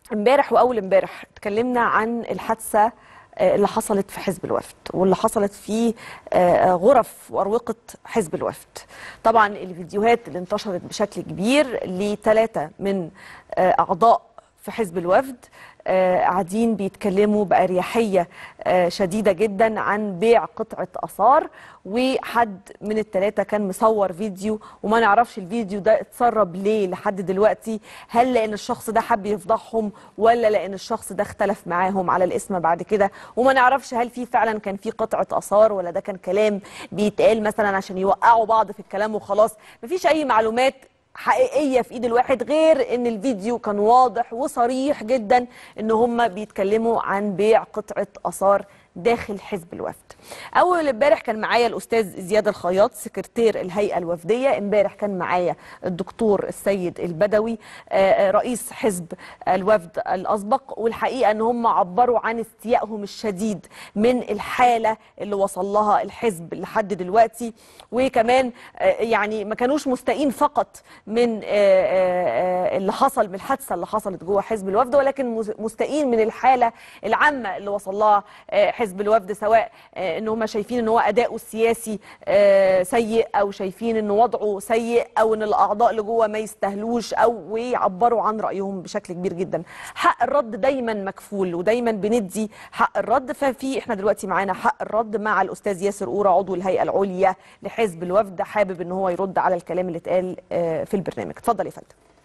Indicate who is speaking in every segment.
Speaker 1: امبارح واول امبارح اتكلمنا عن الحادثه آه، اللي حصلت في حزب الوفد واللي حصلت في آه، غرف واروقه حزب الوفد طبعا الفيديوهات اللي انتشرت بشكل كبير لثلاثه من آه، اعضاء في حزب الوفد آه، قاعدين بيتكلموا بأريحية آه، شديدة جدا عن بيع قطعة آثار وحد من الثلاثة كان مصور فيديو وما نعرفش الفيديو ده اتسرب ليه لحد دلوقتي هل لأن الشخص ده حب يفضحهم ولا لأن الشخص ده اختلف معاهم على الاسم بعد كده وما نعرفش هل في فعلا كان في قطعة آثار ولا ده كان كلام بيتقال مثلا عشان يوقعوا بعض في الكلام وخلاص مفيش أي معلومات حقيقيه في ايد الواحد غير ان الفيديو كان واضح وصريح جدا ان هم بيتكلموا عن بيع قطعه اثار داخل حزب الوفد. اول امبارح كان معايا الاستاذ زياد الخياط سكرتير الهيئه الوفديه، امبارح كان معايا الدكتور السيد البدوي آه، رئيس حزب الوفد الاسبق والحقيقه ان هم عبروا عن استيائهم الشديد من الحاله اللي وصل لها الحزب لحد دلوقتي وكمان آه، يعني ما كانوش مستائين فقط من آه، آه، آه، اللي حصل من الحادثه اللي حصلت جوه حزب الوفد ولكن مس- مستائين من الحاله العامه اللي وصل لها آه، حزب الوفد سواء آه، ان هم شايفين ان هو اداؤه السياسي آه، سيء او شايفين ان وضعه سيء او ان الاعضاء اللي جوه ما يستاهلوش او ويعبروا عن رايهم بشكل كبير جدا حق الرد دايما مكفول ودايما بندي حق الرد ففي احنا دلوقتي معانا حق الرد مع الاستاذ ياسر قوره عضو الهيئه العليا لحزب الوفد حابب ان هو يرد على الكلام اللي اتقال آه، في البرنامج اتفضل يا فندم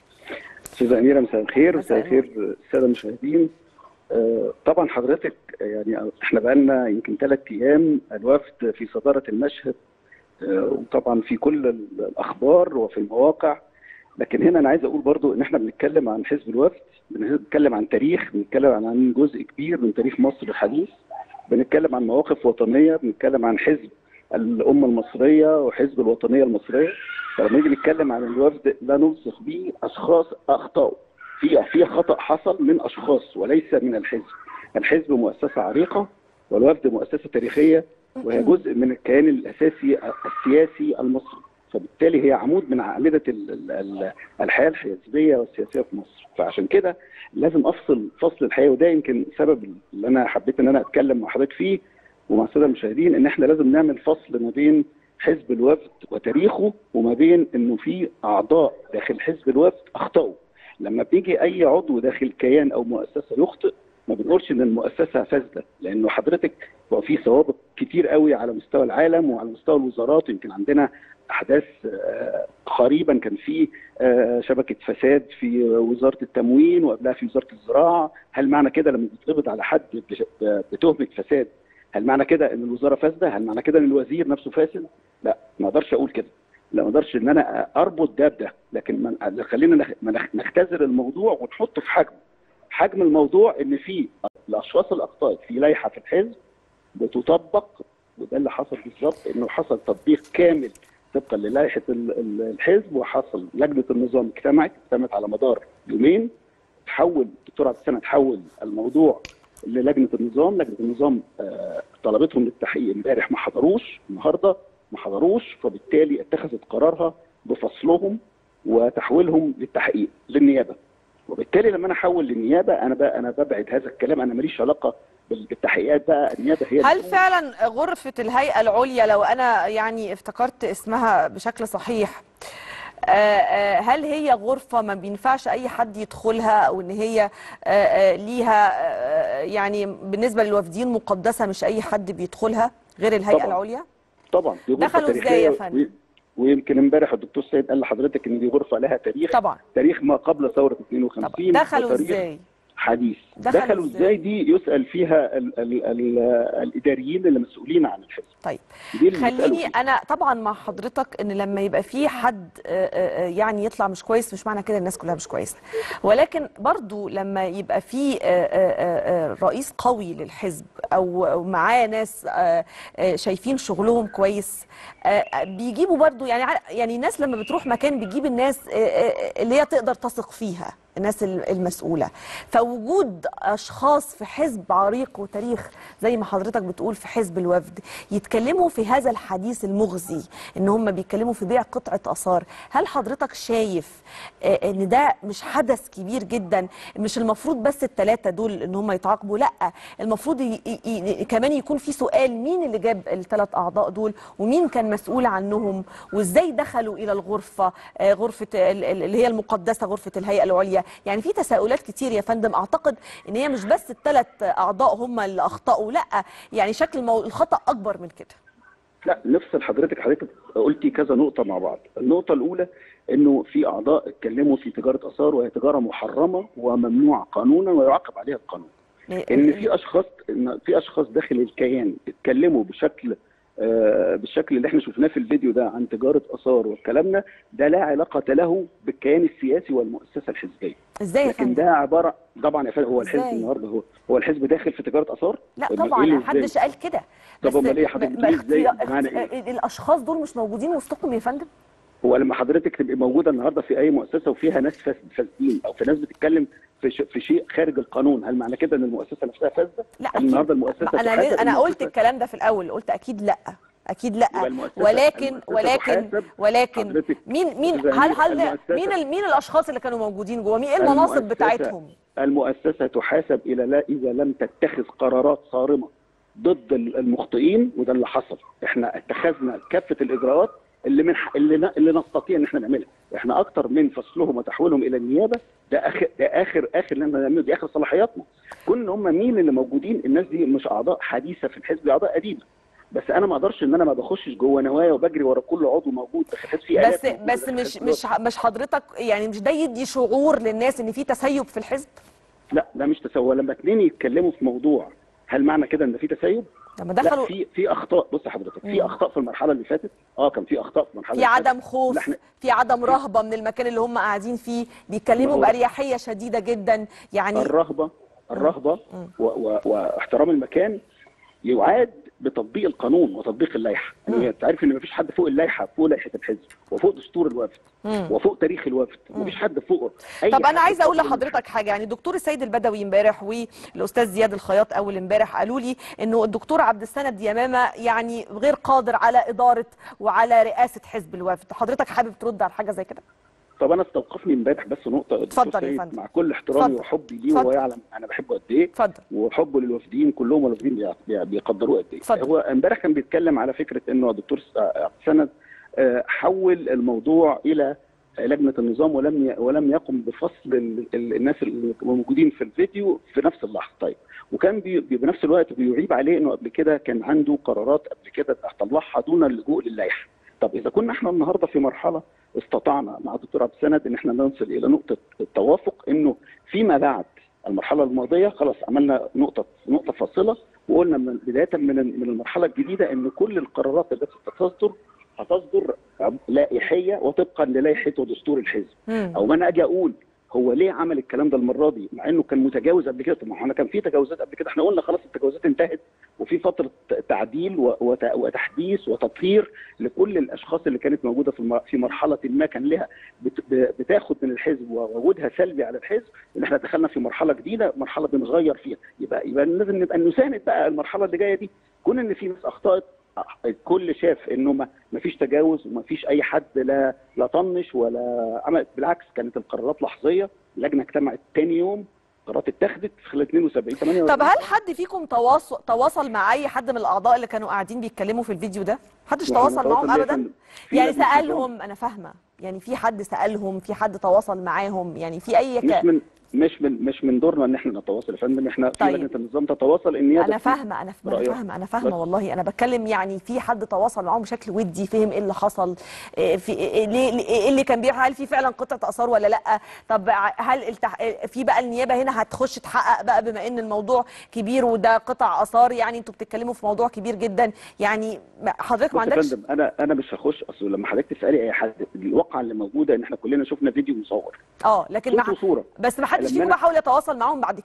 Speaker 2: استاذة أميرة مساء الخير
Speaker 1: مساء
Speaker 2: مساء الخير السادة المشاهدين آه، طبعا حضرتك يعني احنا بقالنا يمكن ثلاث أيام الوفد في صدارة المشهد آه، وطبعا في كل ال- الأخبار وفي المواقع لكن هنا أنا عايز أقول برضو إن احنا بنتكلم عن حزب الوفد بنتكلم عن تاريخ بنتكلم عن- عن جزء كبير من تاريخ مصر الحديث بنتكلم عن مواقف وطنية بنتكلم عن حزب الأمة المصرية وحزب الوطنية المصرية فلما نيجي نتكلم عن الوفد لا نلصق به أشخاص أخطأوا في في خطأ حصل من أشخاص وليس من الحزب الحزب مؤسسة عريقة والوفد مؤسسة تاريخية وهي جزء من الكيان الأساسي السياسي المصري فبالتالي هي عمود من أعمدة ال- ال- ال- الحياة الحزبية والسياسية في مصر فعشان كده لازم أفصل فصل الحياة وده يمكن سبب اللي أنا حبيت إن أنا أتكلم مع حضرتك فيه ومع السادة المشاهدين إن إحنا لازم نعمل فصل ما بين حزب الوفد وتاريخه وما بين إنه في أعضاء داخل حزب الوفد أخطأوا لما بيجي اي عضو داخل كيان او مؤسسه يخطئ ما بنقولش ان المؤسسه فاسده لانه حضرتك هو في سوابق كتير قوي على مستوى العالم وعلى مستوى الوزارات يمكن عندنا احداث آه، قريبا كان في آه، شبكه فساد في وزاره التموين وقبلها في وزاره الزراعه هل معنى كده لما بيتقبض على حد بش- بتهمه فساد هل معنى كده ان الوزاره فاسده هل معنى كده ان الوزير نفسه فاسد لا ما اقدرش اقول كده لا ما اقدرش ان انا اربط ده بده لكن ما- خلينا نخ- ما نخ- نختزل الموضوع ونحطه في حجمه حجم الموضوع ان في الاشخاص اللي اخطات في لائحه في الحزب بتطبق وده اللي حصل بالظبط انه حصل تطبيق كامل طبقا للائحه ال- ال- الحزب وحصل لجنه النظام اجتمعت اجتمعت على مدار يومين تحول الدكتور عبد السلام تحول الموضوع للجنه النظام لجنه النظام آه، طلبتهم للتحقيق امبارح ما حضروش النهارده ما حضروش فبالتالي اتخذت قرارها بفصلهم وتحويلهم للتحقيق للنيابه وبالتالي لما انا احول للنيابه انا بقى انا ببعد هذا الكلام انا ماليش علاقه بال- بالتحقيقات بقى النيابه هي
Speaker 1: هل
Speaker 2: اللي-
Speaker 1: فعلا غرفة الهيئة العليا لو أنا يعني افتكرت اسمها بشكل صحيح آه، آه، هل هي غرفة ما بينفعش أي حد يدخلها أو إن هي آه، آه، ليها آه، يعني بالنسبة للوافدين مقدسة مش أي حد بيدخلها غير الهيئة
Speaker 2: طبعاً.
Speaker 1: العليا؟
Speaker 2: طبعا دي غرفه
Speaker 1: دخلوا إزاي
Speaker 2: تاريخيه
Speaker 1: يا فندم؟
Speaker 2: و- ويمكن امبارح الدكتور سيد قال لحضرتك ان دي غرفه لها تاريخ
Speaker 1: طبعا
Speaker 2: تاريخ ما قبل ثوره 52
Speaker 1: طبعا دخلوا
Speaker 2: وتاريخ
Speaker 1: إزاي؟
Speaker 2: حديث
Speaker 1: دخلوا
Speaker 2: دخلوا
Speaker 1: إزاي؟
Speaker 2: ازاي دي يسال فيها ال ال ال الاداريين اللي مسؤولين عن الحزب
Speaker 1: طيب
Speaker 2: دي اللي يسألوا
Speaker 1: خليني
Speaker 2: فيها.
Speaker 1: انا طبعا مع حضرتك ان لما يبقى في حد آه، آه، آه، يعني يطلع مش كويس مش معنى كده الناس كلها مش كويسه ولكن برضو لما يبقى في آه، آه، آه، رئيس قوي للحزب او أو معاه ناس آه، آه، شايفين شغلهم كويس آه، بيجيبوا برضو يعني ع- يعني الناس لما بتروح مكان بتجيب الناس آه، آه، اللي هي تقدر تثق فيها الناس ال- المسؤوله فوجود اشخاص في حزب عريق وتاريخ زي ما حضرتك بتقول في حزب الوفد يتكلموا في هذا الحديث المغزي ان هم بيتكلموا في بيع قطعه اثار هل حضرتك شايف آه، ان ده مش حدث كبير جدا مش المفروض بس الثلاثه دول ان هم يتعاقبوا لا المفروض ي... ي... ي... كمان يكون في سؤال مين اللي جاب الثلاث اعضاء دول ومين كان مسؤول عنهم وازاي دخلوا الى الغرفه آه، غرفه ال- ال- اللي هي المقدسه غرفه الهيئه العليا يعني في تساؤلات كتير يا فندم اعتقد ان هي مش بس الثلاث اعضاء هم اللي اخطاوا لا يعني شكل المو... الخطا اكبر من كده
Speaker 2: لا نفصل حضرتك حضرتك قلتي كذا نقطة مع بعض النقطة الأولى إنه في أعضاء اتكلموا في تجارة آثار وهي تجارة محرمة وممنوعة قانونا ويعاقب عليها القانون إن في أشخاص إن في أشخاص داخل الكيان اتكلموا بشكل آه بالشكل اللي احنا شفناه في الفيديو ده عن تجارة آثار والكلام ده ده لا علاقة له بالكيان السياسي والمؤسسة الحزبية
Speaker 1: ازاي يا
Speaker 2: لكن
Speaker 1: فندم
Speaker 2: ده عبارة طبعا يا فندم هو الحزب
Speaker 1: إزاي؟
Speaker 2: النهارده هو هو الحزب داخل في تجارة آثار
Speaker 1: لا
Speaker 2: أمال
Speaker 1: طبعا
Speaker 2: إيه اللي
Speaker 1: محدش
Speaker 2: إزاي؟
Speaker 1: قال كده
Speaker 2: طب
Speaker 1: بس
Speaker 2: أمال إيه حضرتك
Speaker 1: ب-
Speaker 2: بتقولي إزاي؟
Speaker 1: باختيار-
Speaker 2: بمعنى إيه؟
Speaker 1: اخت- الاشخاص دول مش موجودين وسطكم يا فندم
Speaker 2: هو لما حضرتك تبقي موجوده النهارده في اي مؤسسه وفيها ناس فاس- فاسدين او في ناس بتتكلم في, ش... في شيء خارج القانون هل معنى كده ان المؤسسه نفسها فاسده؟
Speaker 1: لا
Speaker 2: هل النهارده
Speaker 1: اكيد
Speaker 2: المؤسسه
Speaker 1: انا
Speaker 2: تحاسب؟
Speaker 1: انا قلت
Speaker 2: المؤسسة-
Speaker 1: الكلام ده في الاول قلت اكيد لا اكيد لا
Speaker 2: يبقى المؤسسة-
Speaker 1: ولكن
Speaker 2: المؤسسة
Speaker 1: ولكن
Speaker 2: تحاسب.
Speaker 1: ولكن
Speaker 2: حضرتك
Speaker 1: مين مين
Speaker 2: إذا
Speaker 1: هل هل
Speaker 2: المؤسسة-
Speaker 1: مين ال- مين الاشخاص اللي كانوا موجودين جوه مين ايه المناصب
Speaker 2: المؤسسة-
Speaker 1: بتاعتهم
Speaker 2: المؤسسه تحاسب الى لا اذا لم تتخذ قرارات صارمه ضد ال- المخطئين وده اللي حصل احنا اتخذنا كافه الاجراءات اللي من ح- اللي, ن- اللي نستطيع ان احنا نعملها احنا اكتر من فصلهم وتحويلهم الى النيابه ده اخر ده اخر اخر اللي احنا نعمله دي اخر صلاحياتنا كون ان هم مين اللي موجودين الناس دي مش اعضاء حديثه في الحزب دي اعضاء قديمه بس انا ما اقدرش ان انا ما بخشش جوه نوايا وبجري ورا كل عضو موجود في الحزب في
Speaker 1: بس
Speaker 2: آلاف موجودة
Speaker 1: بس
Speaker 2: في
Speaker 1: مش
Speaker 2: الحزب
Speaker 1: مش مش حضرتك يعني مش ده يدي شعور للناس ان في تسيب في الحزب
Speaker 2: لا ده مش تسوى لما اتنين يتكلموا في موضوع هل معنى كده ان في تسيب؟
Speaker 1: لما
Speaker 2: لا
Speaker 1: دخلوا
Speaker 2: في في اخطاء بص حضرتك في
Speaker 1: مم.
Speaker 2: اخطاء في المرحله اللي فاتت اه كان في اخطاء في المرحله
Speaker 1: في
Speaker 2: اللي فاتت.
Speaker 1: عدم خوف
Speaker 2: لا، احنا-
Speaker 1: في عدم رهبه من المكان اللي هم قاعدين فيه بيتكلموا
Speaker 2: ما هو-
Speaker 1: باريحيه شديده جدا يعني
Speaker 2: الرهبه الرهبه
Speaker 1: مم.
Speaker 2: و و واحترام المكان يعاد بتطبيق القانون وتطبيق اللائحه
Speaker 1: مم.
Speaker 2: يعني انت عارف ان مفيش حد فوق اللائحه فوق لائحه الحزب وفوق دستور الوفد
Speaker 1: مم.
Speaker 2: وفوق تاريخ الوفد مفيش حد فوق أي
Speaker 1: طب انا
Speaker 2: حد
Speaker 1: عايزه اقول
Speaker 2: فوق
Speaker 1: لحضرتك حاجه يعني الدكتور السيد البدوي امبارح والاستاذ زياد الخياط اول امبارح قالوا لي انه الدكتور عبد السند يمامه يعني غير قادر على اداره وعلى رئاسه حزب الوفد حضرتك حابب ترد على حاجه زي كده
Speaker 2: طب انا استوقفني امبارح بس نقطه
Speaker 1: اتفضل
Speaker 2: دكتور
Speaker 1: يا
Speaker 2: سيد،
Speaker 1: فندم.
Speaker 2: مع كل احترامي
Speaker 1: اتفضل.
Speaker 2: وحبي ليه
Speaker 1: اتفضل.
Speaker 2: وهو يعلم انا بحبه قد ايه
Speaker 1: اتفضل
Speaker 2: وحبه للوافدين كلهم والوافدين بيع- بيع- بيقدروه قد ايه
Speaker 1: اتفضل.
Speaker 2: هو امبارح كان بيتكلم على فكره انه الدكتور س- آه، سند آه، حول الموضوع الى لجنه النظام ولم ي- ولم يقم بفصل ال- ال- الناس اللي موجودين في الفيديو في نفس اللحظه طيب وكان بي بي- بنفس الوقت بيعيب عليه انه قبل كده كان عنده قرارات قبل كده طلعها دون اللجوء للائحه طب اذا كنا احنا النهارده في مرحله استطعنا مع الدكتور عبد السند ان احنا نصل الى نقطه التوافق انه فيما بعد المرحله الماضيه خلاص عملنا نقطه نقطه فاصله وقلنا من بدايه من من المرحله الجديده ان كل القرارات التي ستصدر هتصدر لائحيه وطبقا للائحه ودستور الحزب
Speaker 1: مم.
Speaker 2: او ما انا اجي اقول هو ليه عمل الكلام ده المره دي مع انه كان متجاوز قبل كده طب ما احنا كان في تجاوزات قبل كده احنا قلنا خلاص التجاوزات انتهت وفي فتره تعديل و- وت- وتحديث وتطهير لكل الاشخاص اللي كانت موجوده في الم- في مرحله ما كان لها بت- ب- بتاخد من الحزب ووجودها سلبي على الحزب ان احنا دخلنا في مرحله جديده مرحله بنغير فيها يبقى يبقى لازم نبقى نساند بقى المرحله اللي جايه دي كون ان في ناس اخطات الكل شاف انه ما ما فيش تجاوز وما فيش اي حد لا لا طنش ولا عمل بالعكس كانت القرارات لحظيه اللجنه اجتمعت تاني يوم قرارات اتخذت في خلال 72 48
Speaker 1: طب هل حد فيكم تواصل تواصل مع اي حد من الاعضاء اللي كانوا قاعدين بيتكلموا في الفيديو ده محدش
Speaker 2: وإحنا
Speaker 1: تواصل معاهم
Speaker 2: بيه
Speaker 1: ابدا
Speaker 2: في- في
Speaker 1: يعني
Speaker 2: لجنة نظام.
Speaker 1: سالهم انا فاهمه يعني في حد سالهم في حد تواصل معاهم يعني في اي
Speaker 2: مش
Speaker 1: ك...
Speaker 2: من مش من مش من دورنا ان احنا نتواصل يا فندم احنا في
Speaker 1: طيب.
Speaker 2: لجنه النظام تتواصل النيابه
Speaker 1: انا
Speaker 2: في-
Speaker 1: فاهمه انا انا
Speaker 2: رأيك.
Speaker 1: فاهمه انا فاهمه
Speaker 2: بس.
Speaker 1: والله انا بتكلم يعني في حد تواصل معاهم بشكل ودي فهم ايه اللي حصل إيه في إيه ليه ليه- ايه اللي كان بيحصل هل في فعلا قطعه اثار ولا لا طب ع- هل التح... في بقى النيابه هنا هتخش تحقق بقى بما ان الموضوع كبير وده قطع اثار يعني انتوا بتتكلموا في موضوع كبير جدا يعني ما- حضرتك ما
Speaker 2: بص يا
Speaker 1: عندكش
Speaker 2: فندم انا انا مش هخش اصل لما حضرتك تسالي اي حد الواقعه اللي موجوده ان احنا كلنا شفنا فيديو مصور
Speaker 1: اه لكن
Speaker 2: صوت
Speaker 1: ما
Speaker 2: وصوره
Speaker 1: بس ما حدش
Speaker 2: لما
Speaker 1: فيكم
Speaker 2: أنا-
Speaker 1: بقى حاول يتواصل معاهم بعد كده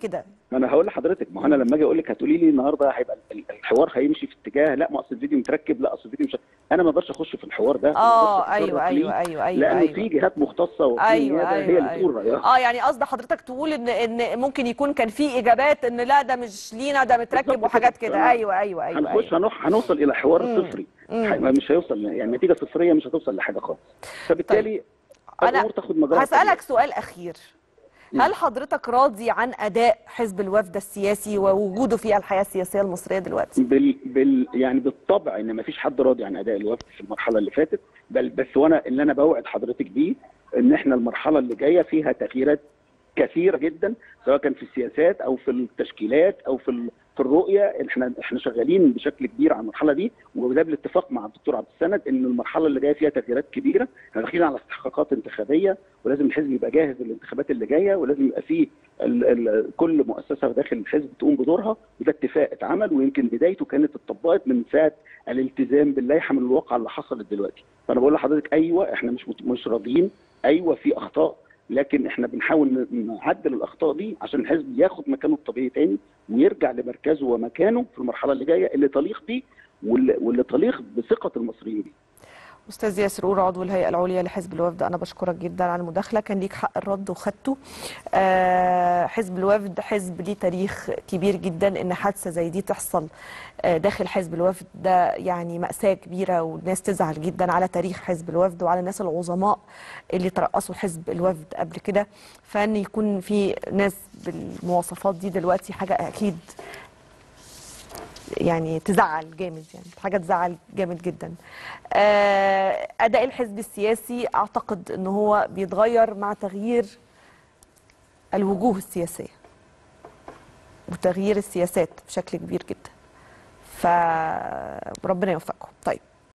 Speaker 2: ما انا هقول لحضرتك ما هو انا لما اجي اقول لك هتقولي لي النهارده هيبقى ال- الحوار هيمشي في اتجاه لا ما اصل الفيديو متركب لا اصل الفيديو مش انا ما اقدرش اخش في الحوار ده ما
Speaker 1: اه
Speaker 2: أقدرش
Speaker 1: ايوه
Speaker 2: أتصرف
Speaker 1: ايوه
Speaker 2: ليه،
Speaker 1: ايوه ايوه
Speaker 2: لانه
Speaker 1: ايوه
Speaker 2: في جهات مختصه وفي
Speaker 1: ايوه
Speaker 2: نيابة هي
Speaker 1: ايوه
Speaker 2: اللي تقول
Speaker 1: ايوه
Speaker 2: رايها
Speaker 1: اه يعني قصد حضرتك تقول ان ان ممكن يكون كان في اجابات ان لا ده مش لينا ده متركب
Speaker 2: بالظبط
Speaker 1: وحاجات
Speaker 2: كده.
Speaker 1: كده ايوه ايوه ايوه
Speaker 2: هنخش
Speaker 1: ايوه
Speaker 2: هنروح هنوصل الى حوار
Speaker 1: مم.
Speaker 2: صفري
Speaker 1: مم.
Speaker 2: ح- مش هيوصل يعني نتيجه صفريه مش هتوصل لحاجه خالص فبالتالي
Speaker 1: أنا
Speaker 2: الامور تاخد مجراها
Speaker 1: هسألك سؤال أخير هل حضرتك راضي عن أداء حزب الوفد السياسي ووجوده في الحياة السياسية المصرية دلوقتي؟
Speaker 2: بال... بال... يعني بالطبع ان ما فيش حد راضي عن اداء الوفد في المرحله اللي فاتت بل بس وانا اللي انا بوعد حضرتك بيه ان احنا المرحله اللي جايه فيها تغييرات كثيره جدا سواء كان في السياسات او في التشكيلات او في ال... في الرؤيه احنا احنا شغالين بشكل كبير على المرحله دي وده بالاتفاق مع الدكتور عبد السند ان المرحله اللي جايه فيها تغييرات كبيره احنا داخلين على استحقاقات انتخابيه ولازم الحزب يبقى جاهز للانتخابات اللي جايه ولازم يبقى فيه ال ال كل مؤسسه داخل الحزب تقوم بدورها وده اتفاق اتعمل ويمكن بدايته كانت اتطبقت من ساعه الالتزام باللائحه من الواقع اللي حصلت دلوقتي فانا بقول لحضرتك ايوه احنا مش مت- مش راضيين ايوه في اخطاء لكن احنا بنحاول ن- نعدل الاخطاء دي عشان الحزب ياخد مكانه الطبيعي تاني ويرجع لمركزه ومكانه في المرحله اللي جايه اللي تليق بيه واللي, واللي تليق بثقه المصريين بيه
Speaker 1: أستاذ ياسر أور عضو الهيئة العليا لحزب الوفد أنا بشكرك جدا على المداخلة كان ليك حق الرد وخدته آه حزب الوفد حزب ليه تاريخ كبير جدا إن حادثة زي دي تحصل آه داخل حزب الوفد ده يعني مأساة كبيرة والناس تزعل جدا على تاريخ حزب الوفد وعلى الناس العظماء اللي ترأسوا حزب الوفد قبل كده فإن يكون في ناس بالمواصفات دي دلوقتي حاجة أكيد يعني تزعل جامد يعني حاجه تزعل جامد جدا آه، اداء الحزب السياسي اعتقد ان هو بيتغير مع تغيير الوجوه السياسيه وتغيير السياسات بشكل كبير جدا فربنا يوفقكم طيب